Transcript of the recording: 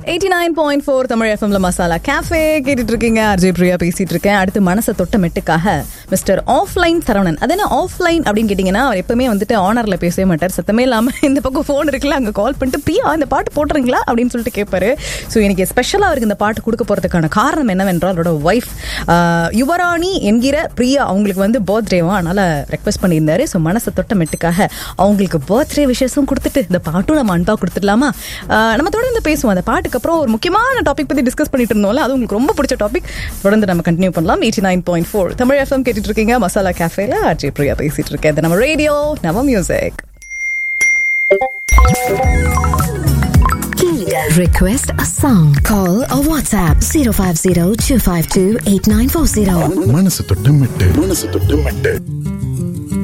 Eighty nine point four Tamil எஃப்எம்ல masala cafe கேட்டுட்டு இருக்கீங்க அர்ஜய் பிரியா பேசிட்டு இருக்கேன் அடுத்து மனசை தொட்ட மெட்டுக்காக மிஸ்டர் ஆஃப்லைன் சரவணன் அது என்ன ஆஃப்லைன் அப்படின்னு கேட்டிங்கன்னா அவர் எப்பவுமே வந்துட்டு ஆனர்ல பேசவே மாட்டார் சத்தமே இல்லாம இந்த பக்கம் ஃபோன் இருக்குல்ல அங்க கால் பண்ணிட்டு பிரியா இந்த பாட்டு போட்டுறீங்களா அப்படின்னு சொல்லிட்டு கேட்பாரு ஸோ எனக்கு ஸ்பெஷலாக அவருக்கு இந்த பாட்டு கொடுக்க போறதுக்கான காரணம் என்னவென்றால் அவரோட ஒய்ஃப் யுவராணி என்கிற பிரியா அவங்களுக்கு வந்து பர்த்டேவா அதனால ரெக்வஸ்ட் பண்ணியிருந்தாரு ஸோ மனசை தொட்ட மெட்டுக்காக அவங்களுக்கு பர்த்டே விஷயஸும் கொடுத்துட்டு இந்த பாட்டும் நம்ம அன்பா கொடுத்துடலாமா ஆஹ் நம்ம தொடர்ந்து பேசுவோம் அந்த பாட்டுக்கு அப்புறம் ஒரு முக்கியமான டாபிக் பத்தி டிஸ்கஸ் பண்ணிட்டு இருந்தோம்ல அது உங்களுக்கு ரொம்ப பிடிச்ச டாபிக் தொடர்ந்து நம்ம கண்டினியூ பண்ணலாம் eighty nine point four Tamil FM கேட்டுட்டு இருக்கீங்க மசாலா கேஃபேல அஜய் பிரியா பேசிட்டு இருக்கேன் இது நம்ம ரேடியோ நம்ம music Request a song. Call or WhatsApp 050 252 8940. மனசு தொட்டு மெட்டு மனசு தொட்டு மெட்டு